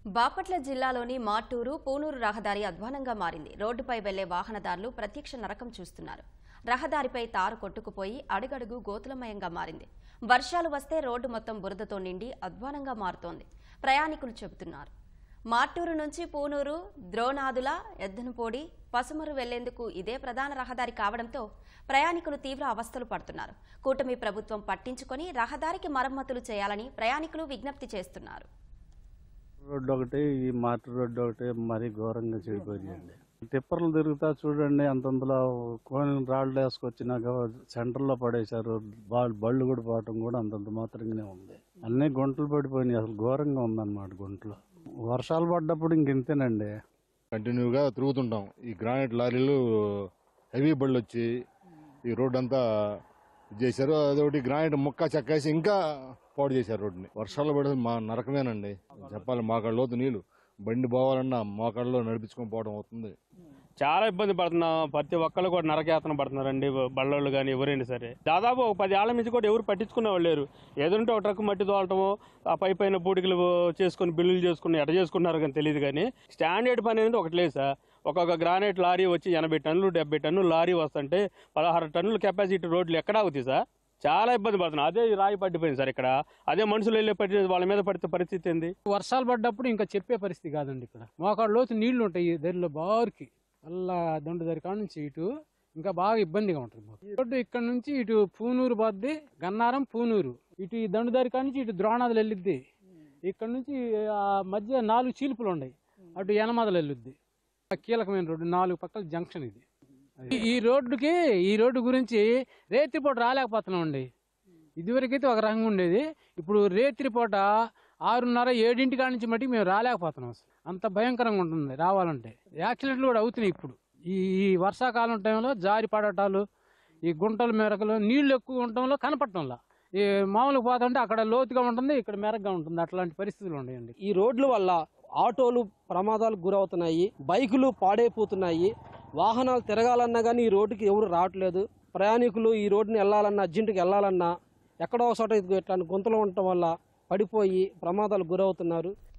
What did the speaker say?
బాపట్ల జిల్లాలోని మాటూరు పూనూరు రహదారి అధ్వానంగా మారింది రోడ్డుపై వెళ్లే వాహనదారులు ప్రత్యక్ష నరకం చూస్తున్నారు రహదారిపై తారు కొట్టుకుపోయి అడుగడుగు గోతులమయంగా మారింది వర్షాలు వస్తే రోడ్డు మొత్తం బురదతో నిండి అధ్వానంగా మారుతోంది ప్రయాణికులు చెబుతున్నారు మాటూరు నుంచి పూనూరు ద్రోణాదుల ఎద్దనపోడి పసుమరు వెళ్లేందుకు ఇదే ప్రధాన రహదారి కావడంతో ప్రయాణికులు తీవ్ర అవస్థలు పడుతున్నారు కూటమి ప్రభుత్వం పట్టించుకొని రహదారికి మరమ్మతులు చేయాలని ప్రయాణికులు విజ్ఞప్తి చేస్తున్నారు రోడ్డు ఒకటి ఈ మార్ట్ రోడ్డు ఒకటి మరీ ఘోరంగా చెడిపోయిందండి టిప్పర్లు తిరుగుతా చూడండి అంతంతలో కోని రాళ్ళు వేసుకొచ్చినాక సెంటర్లో పడేశారు బా- బళ్ళు కూడా పోవటం కూడా అంతంత మాత్రంగానే ఉంది అన్ని గుంటలు పడిపోయినాయి అసలు ఘోరంగా ఉందన్నమాట గుంటలు వర్షాలు పడ్డప్పుడు ఇంకెంతేనండి కంటిన్యూగా తిరుగుతుంటాం ఈ గ్రానైట్ లారీలు హెవీ బళ్ళు వచ్చి ఈ రోడ్ అంతా ఇది చేశారు అదొకటి గ్రానైట్ ముక్క చెక్కేసి ఇంకా పాడు చేశారు రోడ్ని వర్షాలు పడితే మా నరకమేనండి చెప్పాలి మోకాళ్ళ లోతు నీళ్లు బండి పోవాలన్నా మోకాళ్ళలో నడిపించుకొని పోవడం అవుతుంది చాలా ఇబ్బంది పడుతున్నాం ప్రతి ఒక్కళ్ళు కూడా నరకయాతన పడుతున్నారండి బళ్ళోళ్ళు కానీ ఎవరైనా సరే దాదాపు ఒక పది ఏళ్ల నుంచి కూడా ఎవరు పట్టించుకునే వాళ్ళు లేరు ఏదంటే ఒక ట్రక్ మట్టి తోలటము ఆ పై పైన పూడికలు చేసుకుని బిల్లులు చేసుకుని ఎట చేసుకున్నారు కానీ తెలియదు కానీ స్టాండర్డ్ పని అనేది ఒకటి లేదు సార్ ఒక్కొక్క గ్రానైట్ లారీ వచ్చి ఎనభై టన్నులు డెబ్బై టన్నులు లారీ వస్తుంటే పదహారు టన్నుల కెపాసిటీ రోడ్లు ఎక్కడ అవుతాయి సార్ చాలా ఇబ్బంది పడుతున్నాం అదే ఈ రాయి పడిపోయింది సార్ ఇక్కడ అదే మనుషులు వెళ్ళే పడి వాళ్ళ మీద పడితే పరిస్థితి ఏంది వర్షాలు పడ్డప్పుడు ఇంకా చెప్పే పరిస్థితి కాదండి ఇక్కడ మోకాడు లోతు నీళ్లు ఉంటాయి ఈ దరిలో బారుకి అల్లా దొండ దరి కాడ నుంచి ఇటు ఇంకా బాగా ఇబ్బందిగా ఉంటుంది మాకు. ఈ రోడ్డు ఇక్కడ నుంచి ఇటు పూనూరు పోద్ది గన్నారం పూనూరు ఇటు ఈ దండుదారి కాడ నుంచి ఇటు ద్రోణాదులు వెళ్ళిద్ది ఇక్కడ నుంచి ఆ మధ్య నాలుగు చీలుపులు ఉన్నాయి అటు యనమదలు వెళ్ళుద్ది ఆ కీలకమైన రోడ్డు నాలుగు పక్కల జంక్షన్ ఇది ఈ- ఈ రోడ్డుకి ఈ రోడ్డు గురించి రేత్రిపూట రాలేకపోతున్నాం అండి ఇదివరకైతే ఒక రకంగా ఉండేది ఇప్పుడు రేత్రి పూట ఆరున్నర ఏడింటి కాడ నుంచి మటుకు మేము రాలేకపోతున్నాం అసలు అంత భయంకరంగా ఉంటుంది రావాలంటే యాక్సిడెంట్లు కూడా అవుతున్నాయి ఇప్పుడు ఈ ఈ వర్షాకాలం టైంలో జారి పడటాలు ఈ గుంటలు మెరకలు నీళ్లు ఎక్కువ ఉండటంలో కనపడటంలా ఈ మామూలుగా పోతుంటే అక్కడ లోతుగా ఉంటుంది ఇక్కడ మెరగ్గా ఉంటుంది అట్లాంటి పరిస్థితులు ఉన్నాయండి ఈ రోడ్ల వల్ల ఆటోలు ప్రమాదాలకు గురవుతున్నాయి బైకులు పాడైపోతున్నాయి వాహనాలు తిరగాలన్నా కానీ ఈ రోడ్డుకి ఎవరు రావట్లేదు ప్రయాణికులు ఈ రోడ్డుని వెళ్ళాలన్నా అర్జెంటుకి వెళ్ళాలన్నా ఎక్కడో ఒక చోట ఇదిగో ఇట్లాంటి గుంతలు ఉండటం వల్ల పడిపోయి ప్రమాదాలకు గురవుతున్నారు